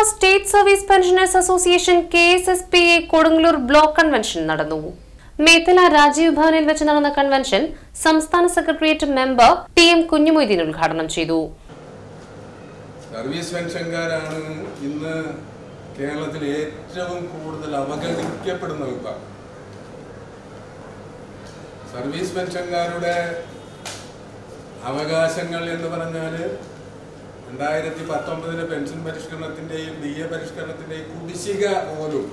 state service pensioners association K S S P A Kodungallur block convention നടന്നു മേത്തല രാജീവ് ഭവനിൽ വെച്ച് നടന്ന കൺവെൻഷൻ സംസ്ഥാന secretariat member T M Kunhumoideen ഉദ്ഘാടനം ചെയ്തു സർവീസ് പെൻഷൻകാരാണ് ഇന്ന് കേരളത്തിൽ ഏറ്റവും കൂടുതൽ അവഗണിക്കപ്പെടുന്ന വിഭാഗം സർവീസ് പെൻഷൻകാരുടെ അവകാശങ്ങൾ എന്ന് പറഞ്ഞാൽ രണ്ടായിരത്തി പത്തൊമ്പതിലെ പെൻഷൻ പരിഷ്കരണത്തിൻ്റെയും ഡി എ പരിഷ്കരണത്തിൻ്റെയും കുടിശ്ശിക പോലും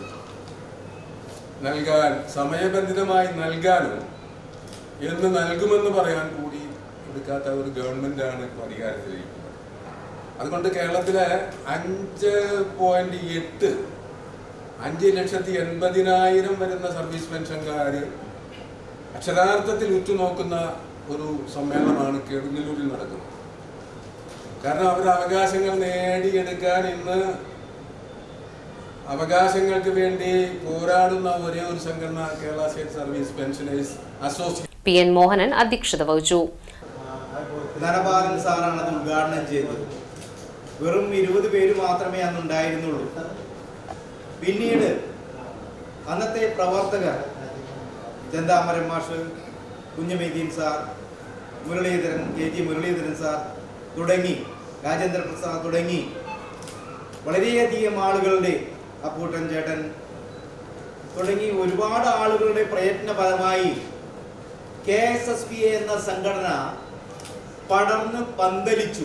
നൽകാൻ സമയബന്ധിതമായി നൽകാനും എന്ന് നൽകുമെന്ന് പറയാൻ കൂടി എടുക്കാത്ത ഒരു ഗവൺമെൻറ്റാണ് ഇപ്പോൾ അധികാരത്തിലിരിക്കുന്നത് അതുകൊണ്ട് കേരളത്തിലെ അഞ്ച് പോയിന്റ് എട്ട് അഞ്ച് ലക്ഷത്തി എൺപതിനായിരം വരുന്ന സർവീസ് പെൻഷൻകാർ അക്ഷരാർത്ഥത്തിൽ ഉറ്റുനോക്കുന്ന ഒരു സമ്മേളനമാണ് കെടുങ്ങല്ലൂരിൽ നടക്കുന്നത് കാരണം അവരുടെ അവകാശങ്ങൾ നേടിയെടുക്കാൻ ഇന്ന് അവകാശങ്ങൾക്ക് വേണ്ടി പോരാടുന്ന ഒരേ ഒരു സംഘടന Kerala state service pensioners association P N Mohanan അധ്യക്ഷത വഹിച്ചു ധനപാലൻ സാറാണ് അത് ഉദ്ഘാടനം ചെയ്തത് വെറും ഇരുപത് പേര് മാത്രമേ അന്ന് ഉണ്ടായിരുന്നുള്ളൂ പിന്നീട് അന്നത്തെ പ്രവർത്തകർ ചെന്താമരം മാഷ് Kunjumaideen sir Muraleedharan K G Muraleedharan sir തുടങ്ങി രാജേന്ദ്ര പ്രസാദ് തുടങ്ങി വളരെയധികം ആളുകളുടെ അപ്പൂട്ടൻ ചേട്ടൻ തുടങ്ങി ഒരുപാട് ആളുകളുടെ പ്രയത്ന ഫലമായി കെ എസ് എസ് പി എന്ന സംഘടന പടർന്ന് പന്തലിച്ചു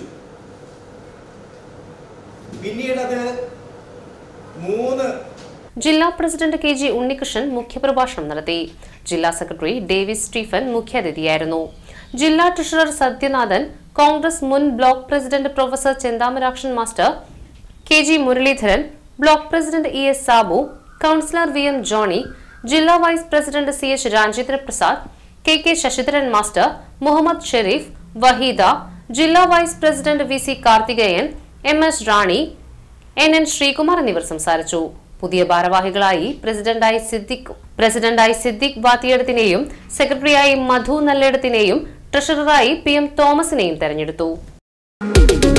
പിന്നീട് അത് മൂന്ന് ജില്ലാ പ്രസിഡന്റ് കെ ജി ഉണ്ണികൃഷ്ണൻ മുഖ്യപ്രഭാഷണം നടത്തി ജില്ലാ സെക്രട്ടറി ഡേവിസ് സ്റ്റീഫൻ മുഖ്യാതിഥിയായിരുന്നു ജില്ലാ ട്രഷറർ സത്യനാഥൻ കോൺഗ്രസ് മുൻ block president professor Chenthamarakshan master K G Muraleedharan block president E S Sabu councillor V M Johny ജില്ലാ vice president C H Rajendra Prasad K K Sasidharan master Muhammad Sherif Waheeda ജില്ലാ vice president V C Karthikeyan M S Rani N N Sreekumar എന്നിവർ സംസാരിച്ചു പുതിയ ഭാരവാഹികളായി പ്രസിഡന്റായി സിദ്ദിഖ് പ്രസിഡന്റായി സിദ്ദിഖ് ബാത്തിയടത്തിനെയും സെക്രട്ടറിയായി മധു നല്ലേടത്തിനെയും ട്രഷററായി പി എം തോമസിനെയും തെരഞ്ഞെടുത്തു